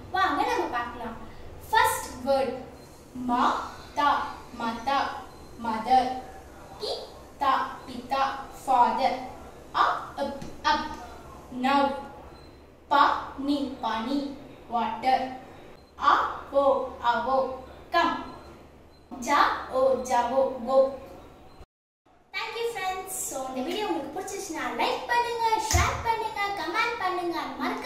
வாங்க நம்ம பார்க்கலாம் ஃபர்ஸ்ட் வேர்ட் மா தா மதா மதர் பி தா பிதா ஃபாதர் அப் அப் அப் நவ் பா நீ பனி வாட்டர் ஆ ஓ அவோ கம் ஜா ஓ ஜாவோ கோ தேங்க்யூ ஃப்ரெண்ட்ஸ் ஸோ இந்த வீடியோ உங்களுக்கு பிடிச்சிச்சுன்னா லைக் பண்ணுங்க ஷேர் பண்ணுங்க கமெண்ட் பண்ணுங்க மறக்காம